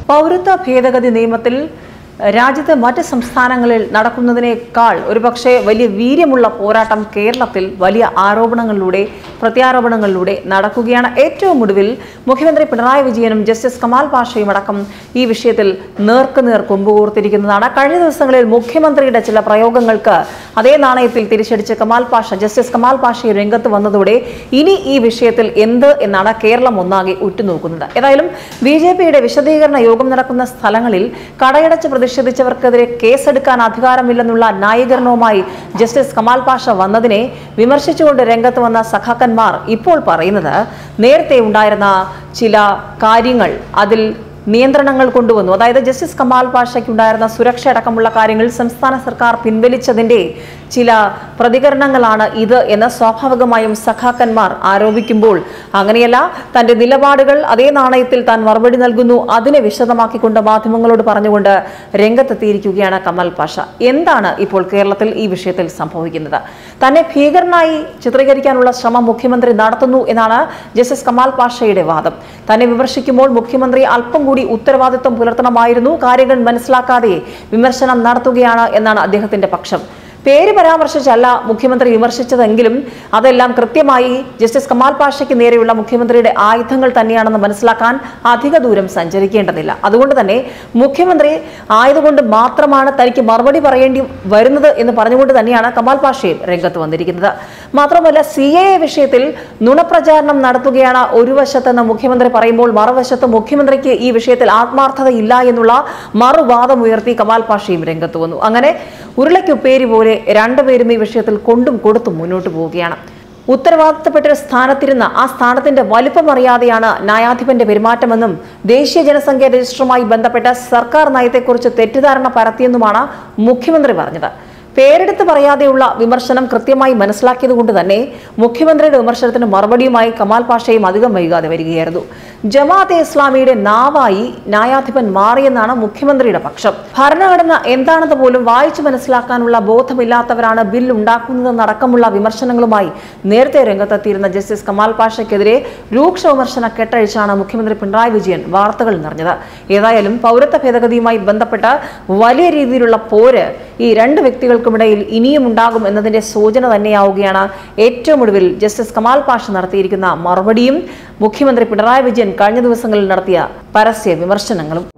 പൗരത്വ ഭേദഗതി നിയമത്തിൽ രാജ്യത്തെ മറ്റ് സംസ്ഥാനങ്ങളിൽ നടക്കുന്നതിനേക്കാൾ ഒരുപക്ഷെ വലിയ വീര്യമുള്ള പോരാട്ടം കേരളത്തിൽ വലിയ ആരോപണങ്ങളിലൂടെ പ്രത്യാരോപണങ്ങളിലൂടെ നടക്കുകയാണ് ഏറ്റവും ഒടുവിൽ മുഖ്യമന്ത്രി പിണറായി വിജയനും ജസ്റ്റിസ് കമാൽ പാഷയും അടക്കം ഈ വിഷയത്തിൽ നേർക്കുനേർ കൊമ്പുകോർത്തിരിക്കുന്നതാണ് കഴിഞ്ഞ ദിവസങ്ങളിൽ മുഖ്യമന്ത്രിയുടെ ചില പ്രയോഗങ്ങൾക്ക് അതേ നാണയത്തിൽ തിരിച്ചടിച്ച് കമാൽ പാഷ ജസ്റ്റിസ് കമാൽ പാഷയെ രംഗത്ത് വന്നതോടെ ഇനി ഈ വിഷയത്തിൽ എന്ത് എന്നാണ് കേരളം ഒന്നാകെ ഉറ്റുനോക്കുന്നത് ഏതായാലും ബി ജെ പിയുടെ വിശദീകരണ യോഗം നടക്കുന്ന സ്ഥലങ്ങളിൽ കടയടച്ച് പ്രതിഷേധിച്ചവർക്കെതിരെ കേസെടുക്കാൻ അധികാരമില്ലെന്നുള്ള ന്യായീകരണവുമായി ജസ്റ്റിസ് കമാൽ പാഷ വന്നതിനെ വിമർശിച്ചുകൊണ്ട് രംഗത്ത് വന്ന സഖാക്കന്മാർ ഇപ്പോൾ പറയുന്നത് നേരത്തെ ഉണ്ടായിരുന്ന ചില കാര്യങ്ങൾ അതിൽ നിയന്ത്രണങ്ങൾ കൊണ്ടുവന്നു അതായത് ജസ്റ്റിസ് കമാൽ പാഷയ്ക്കുണ്ടായിരുന്ന സുരക്ഷ അടക്കമുള്ള കാര്യങ്ങൾ സംസ്ഥാന സർക്കാർ പിൻവലിച്ചതിന്റെ ചില പ്രതികരണങ്ങളാണ് ഇത് എന്ന് സ്വാഭാവികമായും സഖാക്കന്മാർ ആരോപിക്കുമ്പോൾ അങ്ങനെയല്ല തന്റെ നിലപാടുകൾ അതേ നാണയത്തിൽ താൻ മറുപടി നൽകുന്നു അതിനെ വിശദമാക്കിക്കൊണ്ട് മാധ്യമങ്ങളോട് പറഞ്ഞുകൊണ്ട് രംഗത്തെത്തിയിരിക്കുകയാണ് കമൽ പാഷ എന്താണ് ഇപ്പോൾ കേരളത്തിൽ ഈ വിഷയത്തിൽ സംഭവിക്കുന്നത് തന്നെ ഭീകരനായി ചിത്രീകരിക്കാനുള്ള ശ്രമം മുഖ്യമന്ത്രി നടത്തുന്നു എന്നാണ് ജസ്റ്റിസ് കമാൽ പാഷയുടെ വാദം തന്നെ വിമർശിക്കുമ്പോൾ മുഖ്യമന്ത്രി അല്പം കൂടി ഉത്തരവാദിത്വം പുലർത്തണമായിരുന്നു കാര്യങ്ങൾ മനസ്സിലാക്കാതെ വിമർശനം നടത്തുകയാണ് എന്നാണ് അദ്ദേഹത്തിന്റെ പക്ഷം പേര് പരാമർശിച്ചല്ല മുഖ്യമന്ത്രി വിമർശിച്ചതെങ്കിലും അതെല്ലാം കൃത്യമായി ജസ്റ്റിസ് കമാൽ പാഷയ്ക്ക് നേരെയുള്ള മുഖ്യമന്ത്രിയുടെ ആയുധങ്ങൾ തന്നെയാണെന്ന് മനസ്സിലാക്കാൻ അധിക ദൂരം സഞ്ചരിക്കേണ്ടതില്ല അതുകൊണ്ട് തന്നെ മുഖ്യമന്ത്രി ആയതുകൊണ്ട് മാത്രമാണ് തനിക്ക് മറുപടി പറയേണ്ടി വരുന്നത് എന്ന് പറഞ്ഞുകൊണ്ട് തന്നെയാണ് കമാൽ പാഷയും രംഗത്ത് വന്നിരിക്കുന്നത് മാത്രമല്ല സി എ വിഷയത്തിൽ നുണപ്രചാരണം നടത്തുകയാണ് ഒരു വശത്തെന്ന് മുഖ്യമന്ത്രി പറയുമ്പോൾ മറുവശത്ത് മുഖ്യമന്ത്രിക്ക് ഈ വിഷയത്തിൽ ആത്മാർത്ഥതയില്ല എന്നുള്ള മറുവാദം ഉയർത്തി കമാൽ പാഷയും രംഗത്ത് വന്നു അങ്ങനെ ഉരുളയ്ക്കുപ്പേരി പോലെ രണ്ടുപേരും ഈ വിഷയത്തിൽ കൊണ്ടും കൊടുത്തും മുന്നോട്ട് പോവുകയാണ് ഉത്തരവാദിത്തപ്പെട്ട ഒരു സ്ഥാനത്തിരുന്ന ആ സ്ഥാനത്തിന്റെ വലിപ്പം അറിയാതെയാണ് ന്യായാധിപന്റെ പെരുമാറ്റമെന്നും ദേശീയ ജനസംഖ്യാ രജിസ്റ്ററുമായി ബന്ധപ്പെട്ട സർക്കാർ നയത്തെക്കുറിച്ച് തെറ്റിദ്ധാരണ പരത്തിയെന്നുമാണ് മുഖ്യമന്ത്രി പറഞ്ഞത് പേരെടുത്ത് പറയാതെയുള്ള വിമർശനം കൃത്യമായി മനസ്സിലാക്കിയതുകൊണ്ട് തന്നെ മുഖ്യമന്ത്രിയുടെ വിമർശനത്തിന് മറുപടിയുമായി കമാൽ പാഷയും അധികം വൈകാതെ വരികയായിരുന്നു ജമാഅത്തെ ഇസ്ലാമിയുടെ നാവായി ന്യായാധിപൻ മാറിയെന്നാണ് മുഖ്യമന്ത്രിയുടെ പക്ഷം ഭരണഘടന എന്താണെന്ന് പോലും വായിച്ചു മനസ്സിലാക്കാനുള്ള ബോധമില്ലാത്തവരാണ് ബിൽ ഉണ്ടാക്കുന്നതെന്നടക്കമുള്ള വിമർശനങ്ങളുമായി നേരത്തെ രംഗത്തെത്തിയിരുന്ന ജസ്റ്റിസ് കമാൽ പാഷയ്ക്കെതിരെ രൂക്ഷ വിമർശന കെട്ടഴിച്ചാണ് മുഖ്യമന്ത്രി പിണറായി വിജയൻ വാർത്തകൾ നിറഞ്ഞത് ഏതായാലും പൗരത്വ ഭേദഗതിയുമായി ബന്ധപ്പെട്ട വലിയ രീതിയിലുള്ള പോര് ഈ രണ്ട് വ്യക്തികൾക്കുമിടയിൽ ഇനിയും ഉണ്ടാകും എന്നതിന്റെ സൂചന തന്നെയാവുകയാണ് ഏറ്റവും ഒടുവിൽ ജസ്റ്റിസ് കമാൽ പാഷ നടത്തിയിരിക്കുന്ന മറുപടിയും മുഖ്യമന്ത്രി പിണറായി വിജയൻ കഴിഞ്ഞ ദിവസങ്ങളിൽ നടത്തിയ പരസ്യ വിമർശനങ്ങളും